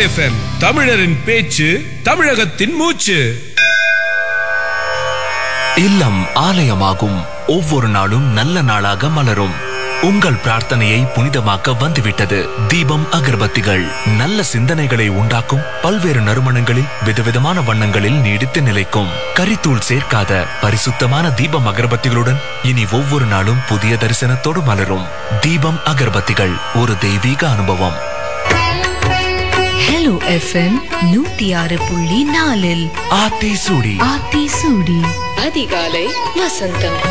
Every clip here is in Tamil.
எஃப்எம் தமிழரின் பேச்சு தமிழகத்தின் மூச்சு இல்லம் ஆலயமாகும் ஒவ்வொரு நாளும் நல்ல நாளாக மலரும் உங்கள் பிரார்த்தனையை புனிதமாக்க வந்துவிட்டது தீபம் அகர்பத்திகள் நல்ல சிந்தனைகளை உண்டாக்கும் பல்வேறு நறுமணங்களில் விதவிதமான வண்ணங்களில் நீடித்து நிலைக்கும் கரித்தூள் சேர்க்காத பரிசுத்தமான தீபம் அகர்பத்திகளுடன் இனி ஒவ்வொரு நாளும் புதிய தரிசனத்தோடு மலரும் தீபம் அகர்பத்திகள் ஒரு தெய்வீக அனுபவம் ஹலோ எஃப்எம் நூத்தி ஆறு புள்ளி நாலில் ஆத்தி சூடி ஆத்தி சூடி அதிகாலை வசந்தம்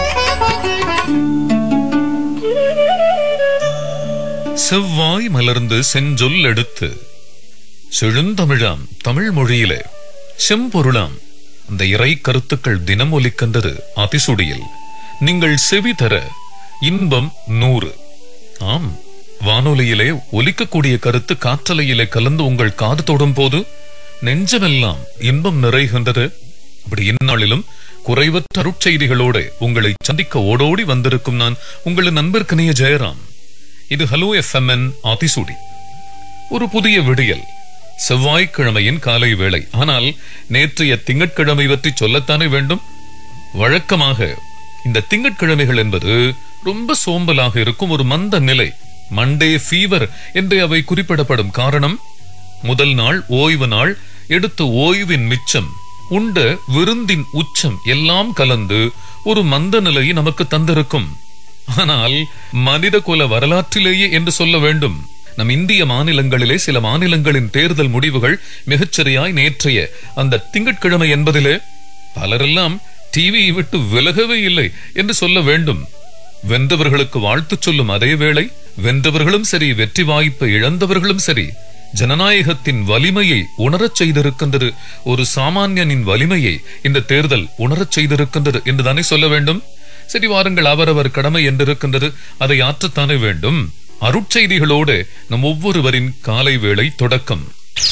செவ்வாய் மலர்ந்து செஞ்சொல் எடுத்து செழுந்தமிழாம் தமிழ் மொழியிலே செம்பொருளாம் அந்த இறை கருத்துக்கள் தினம் ஒலிக்கின்றது அதிசுடியில் நீங்கள் செவி தர இன்பம் நூறு ஆம் வானொலியிலே ஒலிக்கக்கூடிய கருத்து காற்றலையிலே கலந்து உங்கள் காது தொடும் போது நெஞ்சமெல்லாம் இன்பம் நிறைகின்றது அப்படி இந்நாளிலும் குறைவற்ற அருட்செய்திகளோடு உங்களை சந்திக்க ஓடோடி வந்திருக்கும் நான் உங்களின் நண்பர்கனிய ஜெயராம் இது ஹலோ எஃப்எம்என் ஆதிசூடி ஒரு புதிய விடியல் செவ்வாய்க்கிழமையின் காலை வேளை ஆனால் நேற்றைய திங்கட்கிழமை பற்றி சொல்லத்தானே வேண்டும் வழக்கமாக இந்த திங்கட்கிழமைகள் என்பது ரொம்ப சோம்பலாக இருக்கும் ஒரு மந்த நிலை மண்டே ஃபீவர் என்று அவை குறிப்பிடப்படும் காரணம் முதல் நாள் ஓய்வு நாள் எடுத்த ஓய்வின் மிச்சம் உண்ட விருந்தின் உச்சம் எல்லாம் கலந்து ஒரு மந்த நிலையை நமக்கு தந்திருக்கும் ஆனால் மனித குல வரலாற்றிலேயே என்று சொல்ல வேண்டும் நம் இந்திய மாநிலங்களிலே சில மாநிலங்களின் தேர்தல் முடிவுகள் மிகச்சரியாய் நேற்றைய அந்த திங்கட்கிழமை என்பதிலே பலரெல்லாம் டிவியை விட்டு விலகவே இல்லை என்று சொல்ல வேண்டும் வென்றவர்களுக்கு வாழ்த்து சொல்லும் அதே வேளை வென்றவர்களும் சரி வெற்றி வாய்ப்பை இழந்தவர்களும் சரி ஜனநாயகத்தின் வலிமையை உணரச் செய்திருக்கின்றது ஒரு சாமானியனின் வலிமையை இந்த தேர்தல் உணரச் செய்திருக்கின்றது என்றுதானே சொல்ல வேண்டும் சரி வாருங்கள் அவரவர் கடமை என்றிருக்கின்றது அதை ஆற்றத்தானே வேண்டும் அருட்செய்திகளோடு நம் ஒவ்வொருவரின் காலை வேளை தொடக்கம்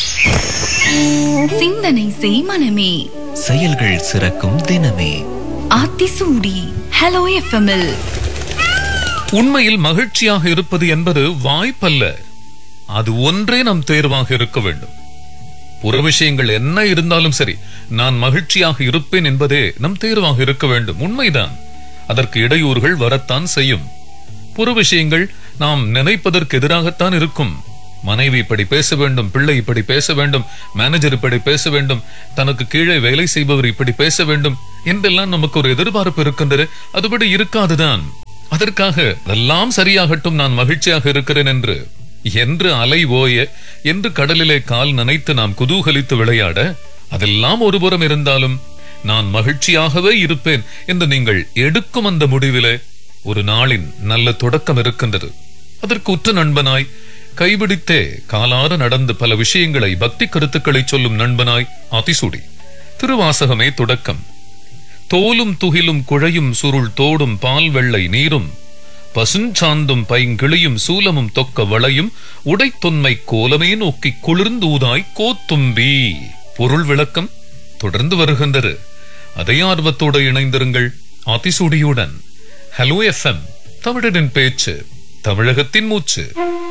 சிந்தனை செய் மனமே செயல்கள் சிறக்கும் தினமே ஆத்தி சூடி ஹலோ எஃப்எம்எல் உண்மையில் மகிழ்ச்சியாக இருப்பது என்பது வாய்ப்பல்ல அது ஒன்றே நம் தேர்வாக இருக்க வேண்டும் புற விஷயங்கள் என்ன இருந்தாலும் சரி நான் மகிழ்ச்சியாக இருப்பேன் என்பதே நம் தேர்வாக இருக்க வேண்டும் உண்மைதான் அதற்கு இடையூறுகள் வரத்தான் செய்யும் புற விஷயங்கள் நாம் நினைப்பதற்கு எதிராகத்தான் இருக்கும் மனைவி இப்படி பேச வேண்டும் பிள்ளை இப்படி பேச வேண்டும் மேனேஜர் இப்படி பேச வேண்டும் தனக்கு கீழே வேலை செய்பவர் இப்படி பேச வேண்டும் என்றெல்லாம் நமக்கு ஒரு எதிர்பார்ப்பு இருக்கின்றது அதுபடி இருக்காதுதான் அதற்காக எல்லாம் சரியாகட்டும் நான் மகிழ்ச்சியாக இருக்கிறேன் என்று என்று அலை ஓய என்று கடலிலே கால் நனைத்து நாம் குதூகலித்து விளையாட அதெல்லாம் ஒருபுறம் இருந்தாலும் நான் மகிழ்ச்சியாகவே இருப்பேன் என்று நீங்கள் எடுக்கும் அந்த முடிவிலே ஒரு நாளின் நல்ல தொடக்கம் இருக்கின்றது அதற்கு உற்ற நண்பனாய் கைபிடித்தே காலார நடந்து பல விஷயங்களை பக்தி கருத்துக்களை சொல்லும் நண்பனாய் அதிசூடி திருவாசகமே தொடக்கம் தோலும் துகிலும் குழையும் சுருள் தோடும் பால் வெள்ளை நீரும் பசுஞ்சாந்தும் பைங்கிளியும் சூலமும் தொக்க வளையும் உடைத்தொன்மை கோலமே நோக்கி குளிர்ந்தூதாய் கோத்தும்பி பொருள் விளக்கம் தொடர்ந்து வருகின்றது அதே ஆர்வத்தோடு இணைந்திருங்கள் ஆத்திசூடியுடன் ஹலோ எஃப்எம் தமிழரின் பேச்சு தமிழகத்தின் மூச்சு